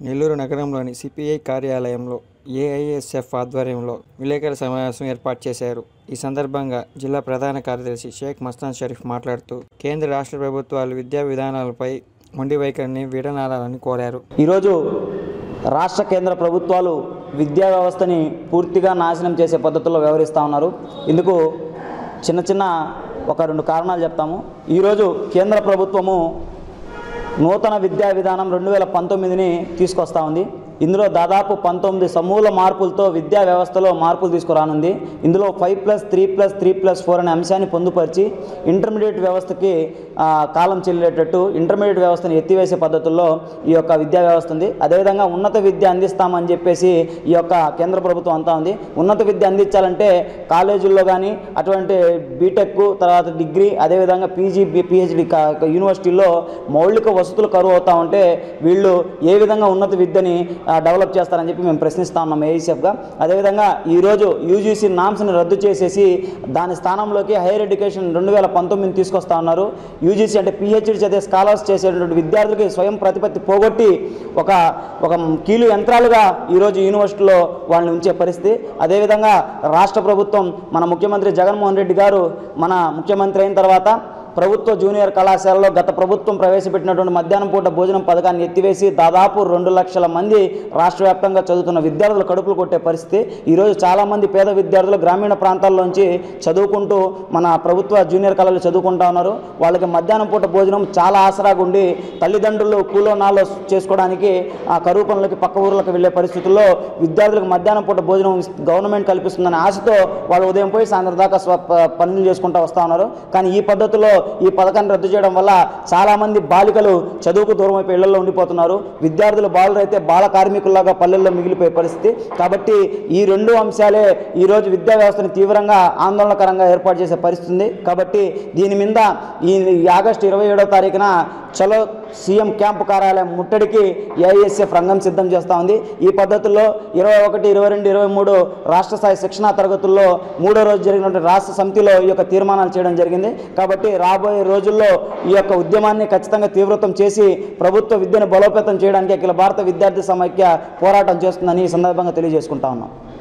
నెల్లూరు నగరంలోని సిపిఐ కార్యాలయంలో ఏఐఎస్ఎఫ్ ఆధ్వర్యంలో విలేకరుల సమావేశం ఏర్పాటు చేశారు ఈ సందర్భంగా జిల్లా ప్రధాన కార్యదర్శి షేక్ మస్తాన్ షరీఫ్ మాట్లాడుతూ కేంద్ర రాష్ట్ర ప్రభుత్వాలు విద్యా విధానాలపై మొండి వైఖరిని విడనాడాలని కోరారు ఈరోజు రాష్ట్ర కేంద్ర ప్రభుత్వాలు విద్యా వ్యవస్థని పూర్తిగా నాశనం చేసే పద్ధతుల్లో వ్యవహరిస్తూ ఉన్నారు ఇందుకు చిన్న చిన్న ఒక రెండు కారణాలు చెప్తాము ఈరోజు కేంద్ర ప్రభుత్వము నూతన విద్యా విధానం రెండు వేల పంతొమ్మిదిని తీసుకొస్తా ఉంది ఇందులో దాదాపు పంతొమ్మిది సమూల మార్పులతో విద్యా వ్యవస్థలో మార్పులు తీసుకురానుంది ఇందులో five plus three plus three plus four అనే అంశాన్ని పొందుపరిచి ఇంటర్మీడియట్ వ్యవస్థకి ఆ, కాలం చెల్లేటట్టు ఇంటర్మీడియట్ వ్యవస్థను ఎత్తివేసే పద్ధతుల్లో ఈ యొక్క విద్యా వ్యవస్థ ఉంది అదేవిధంగా ఉన్నత విద్య అందిస్తామని చెప్పేసి ఈ యొక్క కేంద్ర ప్రభుత్వం అంతా ఉంది ఉన్నత విద్య అందించాలంటే కాలేజీల్లో కానీ అటువంటి బీటెక్ తర్వాత డిగ్రీ అదేవిధంగా పీజీ పిహెచ్డి యూనివర్సిటీల్లో మౌలిక వసతులు కరువు అవుతా ఉంటే వీళ్ళు ఏ విధంగా ఉన్నత విద్యని ఆ, డెవలప్ చేస్తారని చెప్పి మేము ప్రశ్నిస్తా ఉన్నాం ఏఈసీఎఫ్గా అదేవిధంగా ఈరోజు యూజీసీ నామ్స్ని రద్దు చేసేసి దాని స్థానంలోకి హైయర్ ఎడ్యుకేషన్ రెండు వేల పంతొమ్మిది తీసుకొస్తా ఉన్నారు యూజీసీ అంటే పిహెచ్డి చదివే స్కాలర్స్ చేసేటువంటి విద్యార్థులకి స్వయం ప్రతిపత్తి పోగొట్టి ఒక ఒక కీలు యంత్రాలుగా ఈరోజు యూనివర్సిటీలో వాళ్ళని ఉంచే పరిస్థితి అదేవిధంగా రాష్ట్ర ప్రభుత్వం మన ముఖ్యమంత్రి జగన్మోహన్ రెడ్డి గారు మన ముఖ్యమంత్రి అయిన తర్వాత ప్రభుత్వ జూనియర్ కళాశాలలో గత ప్రభుత్వం ప్రవేశపెట్టినటువంటి మధ్యాహ్నం పూట భోజనం పథకాన్ని ఎత్తివేసి దాదాపు రెండు లక్షల మంది రాష్ట్ర వ్యాప్తంగా చదువుతున్న విద్యార్థులు కడుపులు కొట్టే పరిస్థితి ఈరోజు చాలామంది పేద విద్యార్థులు గ్రామీణ ప్రాంతాల్లోంచి చదువుకుంటూ మన ప్రభుత్వ జూనియర్ కళలు చదువుకుంటా ఉన్నారు వాళ్ళకి మధ్యాహ్నం పూట భోజనం చాలా ఆసరాగా ఉండి తల్లిదండ్రులు కూలో నాలో చేసుకోవడానికి ఆ కరువు పనులకి పక్క ఊర్లకు వెళ్ళే పరిస్థితుల్లో విద్యార్థులకు మధ్యాహ్నం పూట భోజనం గవర్నమెంట్ కల్పిస్తుందనే ఆశతో వాళ్ళు ఉదయం పోయి సాయంత్రం దాకా స్వ ప- పనులు చేసుకుంటూ వస్తూ ఉన్నారు కానీ ఈ పద్ధతిలో ఈ పథకాన్ని రద్దు చేయడం వల్ల చాలామంది బాలికలు చదువుకు దూరం అయిపోయి ఇళ్లలో ఉండిపోతున్నారు విద్యార్థులు బాలురు అయితే బాల కార్మికుల్లాగా పల్లెల్లో మిగిలిపోయే పరిస్థితి కాబట్టి ఈ రెండు అంశాలే ఈరోజు విద్యా వ్యవస్థను తీవ్రంగా ఆందోళనకరంగా ఏర్పాటు చేసే పరిస్థితి ఉంది కాబట్టి దీని మీద ఈ ఈ ఆగస్టు ఇరవై ఏడో తారీఖున చలో సీఎం క్యాంపు కార్యాలయం ముట్టడికి ఏఐఎస్ఎఫ్ రంగం సిద్ధం చేస్తూ ఉంది ఈ పద్ధతుల్లో ఇరవై ఒకటి ఇరవై రెండు ఇరవై మూడు రాష్ట్ర స్థాయి శిక్షణా తరగతుల్లో మూడో రోజు జరిగినటువంటి రాష్ట్ర సమితిలో ఈ యొక్క తీర్మానాలు చేయడం జరిగింది కాబట్టి రాబోయే రోజుల్లో ఈ యొక్క ఉద్యమాన్ని ఖచ్చితంగా తీవ్రతం చేసి ప్రభుత్వ విద్యను బలోపేతం చేయడానికి అఖిల భారత విద్యార్థి సమైక్య పోరాటం చేస్తుందని ఈ సందర్భంగా తెలియజేసుకుంటా ఉన్నాం